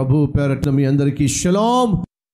ప్రభు పేరట్న మీ అందరికీ షలాం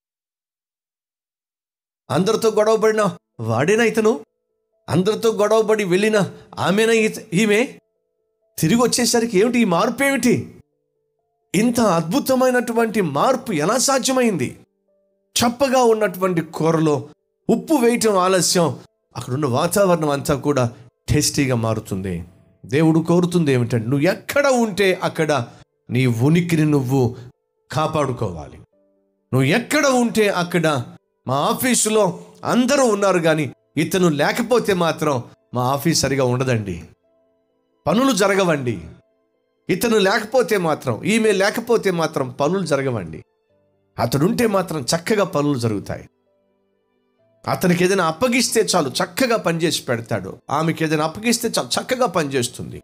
అందరితో గొడవపడిన వాడేనా ఇతను అందరితో గొడవపడి వెళ్ళిన ఆమెనా ఇత- ఈమె తిరిగి వచ్చేసరికి ఏమిటి ఈ మార్పు ఏమిటి ఇంత అద్భుతమైనటువంటి మార్పు ఎలా సాధ్యమైంది చప్పగా ఉన్నటువంటి కూరలో ఉప్పు వేయటం ఆలస్యం అక్కడున్న వాతావరణం అంతా కూడా టేస్టీగా మారుతుంది దేవుడు కోరుతుంది ఏమిటంటే నువ్వు ఎక్కడ ఉంటే అక్కడ నీ ఉనికిని నువ్వు కాపాడుకోవాలి నువ్వు ఎక్కడ ఉంటే అక్కడ మా ఆఫీసులో అందరూ ఉన్నారు కానీ ఇతను లేకపోతే మాత్రం మా ఆఫీస్ సరిగా ఉండదండి పనులు జరగవండి ఇతను లేకపోతే మాత్రం ఈమె లేకపోతే మాత్రం పనులు జరగవండి అతడుంటే మాత్రం చక్కగా పనులు జరుగుతాయి అతనికి ఏదైనా అప్పగిస్తే చాలు చక్కగా పనిచేసి పెడతాడు ఆమెకి ఏదైనా అప్పగిస్తే చాలు చక్కగా పనిచేస్తుంది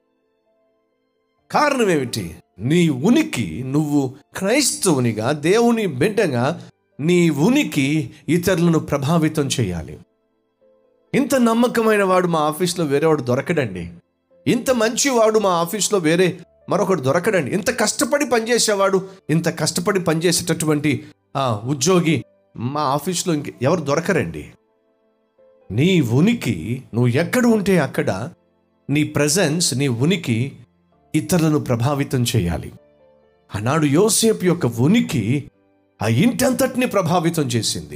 కారణం ఏమిటి నీ ఉనికి నువ్వు క్రైస్తవునిగా దేవుని బిడ్డగా నీ ఉనికి ఇతరులను ప్రభావితం చేయాలి ఇంత నమ్మకమైన వాడు మా ఆఫీస్లో వేరేవాడు దొరకడండి ఇంత మంచివాడు మా ఆఫీస్లో వేరే మరొకడు దొరకడండి ఇంత కష్టపడి పనిచేసేవాడు ఇంత కష్టపడి పనిచేసేటటువంటి ఆ ఉద్యోగి మా ఆఫీస్లో ఇంక ఎవరు దొరకరండి నీ ఉనికి నువ్వు ఎక్కడ ఉంటే అక్కడ నీ ప్రజెన్స్ నీ ఉనికి ఇతరులను ప్రభావితం చేయాలి ఆనాడు యోసేపు యొక్క ఉనికి ఆ ఇంటి అంతటిని ప్రభావితం చేసింది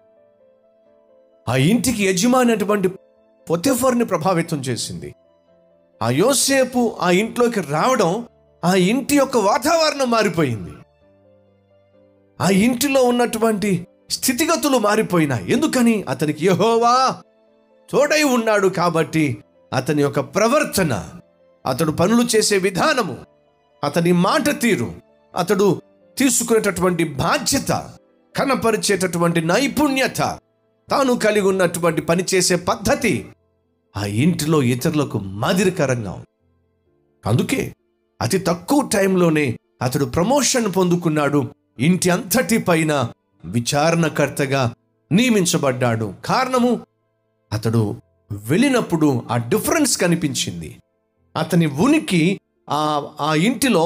ఆ ఇంటికి యజమాని అటువంటి పొతెఫర్ని ప్రభావితం చేసింది ఆ యోసేపు ఆ ఇంట్లోకి రావడం ఆ ఇంటి యొక్క వాతావరణం మారిపోయింది ఆ ఇంటిలో ఉన్నటువంటి స్థితిగతులు మారిపోయినాయి ఎందుకని అతనికి యెహోవా తోడై ఉన్నాడు కాబట్టి అతని యొక్క ప్రవర్తన అతడు పనులు చేసే విధానము అతని మాట తీరు అతడు తీసుకునేటటువంటి బాధ్యత కనపరిచేటటువంటి నైపుణ్యత తాను కలిగి ఉన్నటువంటి పని చేసే పద్ధతి ఆ ఇంటిలో ఇతరులకు మాదిరికరంగా ఉంది అందుకే అతి తక్కువ టైంలోనే అతడు ప్రమోషన్ పొందుకున్నాడు ఇంటి అంతటి పైన విచారణకర్తగా నియమించబడ్డాడు కారణము అతడు వెళ్ళినప్పుడు ఆ డిఫరెన్స్ కనిపించింది అతని ఉనికి ఆ ఆ ఇంటిలో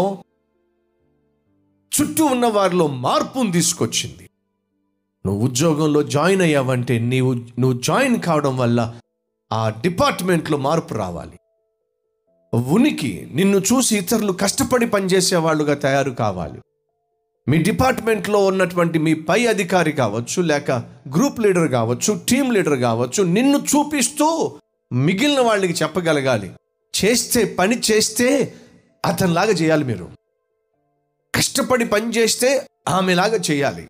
చుట్టూ ఉన్న వారిలో మార్పును తీసుకొచ్చింది నువ్వు ఉద్యోగంలో జాయిన్ అయ్యావంటే నీవు నువ్వు జాయిన్ కావడం వల్ల ఆ డిపార్ట్మెంట్లో మార్పు రావాలి ఉనికి నిన్ను చూసి ఇతరులు కష్టపడి పనిచేసే వాళ్ళుగా తయారు కావాలి మీ డిపార్ట్మెంట్లో ఉన్నటువంటి మీ పై అధికారి కావచ్చు లేక గ్రూప్ లీడర్ కావచ్చు టీం లీడర్ కావచ్చు నిన్ను చూపిస్తూ మిగిలిన వాళ్ళకి చెప్పగలగాలి చేస్తే పని చేస్తే అతనిలాగా చేయాలి మీరు కష్టపడి పని చేస్తే ఆమెలాగా చేయాలి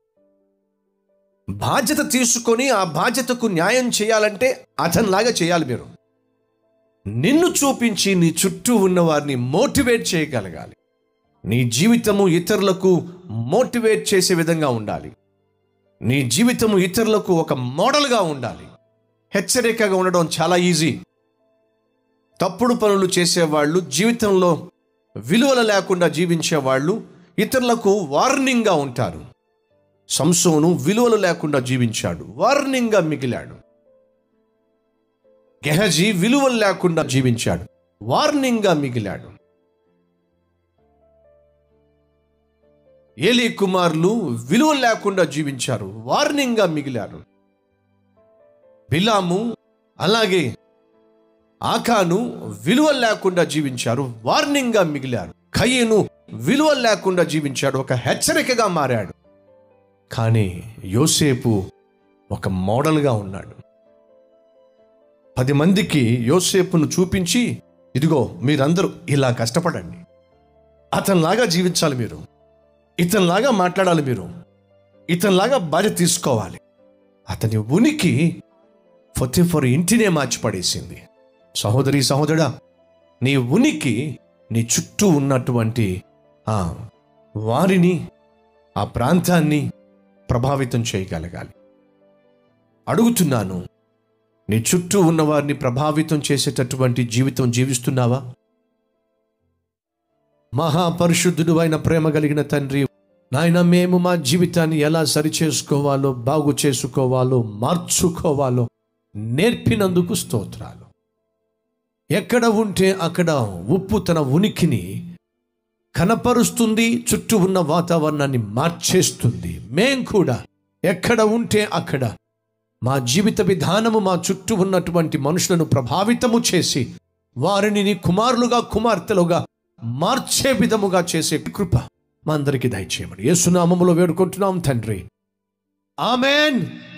బాధ్యత తీసుకొని ఆ బాధ్యతకు న్యాయం చేయాలంటే అతనిలాగా చేయాలి మీరు నిన్ను చూపించి నీ చుట్టూ ఉన్న వారిని మోటివేట్ చేయగలగాలి నీ జీవితము ఇతరులకు మోటివేట్ చేసే విధంగా ఉండాలి నీ జీవితము ఇతరులకు ఒక మోడల్గా ఉండాలి హెచ్చరికగా ఉండడం చాలా ఈజీ తప్పుడు పనులు చేసేవాళ్ళు జీవితంలో విలువలు లేకుండా జీవించేవాళ్ళు ఇతరులకు వార్నింగ్గా ఉంటారు సంసోను విలువలు లేకుండా జీవించాడు వార్నింగ్గా మిగిలాడు గెహజీ విలువలు లేకుండా జీవించాడు వార్నింగ్గా మిగిలాడు ఏలీ కుమారులు విలువలు లేకుండా జీవించారు వార్నింగ్గా మిగిలారు బిలాము అలాగే ఆకాను విలువలు లేకుండా జీవించారు వార్నింగ్గా మిగిలారు కయ్యను విలువలు లేకుండా జీవించాడు ఒక హెచ్చరికగా మారాడు కానీ యోసేపు ఒక మోడల్గా ఉన్నాడు పది మందికి యోసేపును చూపించి ఇదిగో మీరందరూ ఇలా కష్టపడండి అతనిలాగా జీవించాలి మీరు ఇతనిలాగా మాట్లాడాలి మీరు ఇతనిలాగా బాధ్యత తీసుకోవాలి అతని ఉనికి ఫొతిఫర్ ఇంటినే మార్చిపడేసింది సహోదరి సహోదరా నీ ఉనికి నీ చుట్టూ ఉన్నటువంటి ఆ వారిని ఆ ప్రాంతాన్ని ప్రభావితం చేయగలగాలి అడుగుతున్నాను నీ చుట్టూ ఉన్న వారిని ప్రభావితం చేసేటటువంటి జీవితం జీవిస్తున్నావా మహాపరిశుద్ధుడు అయిన ప్రేమ కలిగిన తండ్రి నాయన మేము మా జీవితాన్ని ఎలా సరిచేసుకోవాలో బాగు చేసుకోవాలో మార్చుకోవాలో నేర్పినందుకు స్తోత్రాలు ఎక్కడ ఉంటే అక్కడ ఉప్పు తన ఉనికిని కనపరుస్తుంది చుట్టూ ఉన్న వాతావరణాన్ని మార్చేస్తుంది మేం కూడా ఎక్కడ ఉంటే అక్కడ మా జీవిత విధానము మా చుట్టూ ఉన్నటువంటి మనుషులను ప్రభావితము చేసి వారిని నీ కుమారులుగా కుమార్తెలుగా మార్చే విధముగా చేసే కృప మా అందరికీ దయచేయమని యేసునామములో వేడుకుంటున్నాం తండ్రి ఆమెన్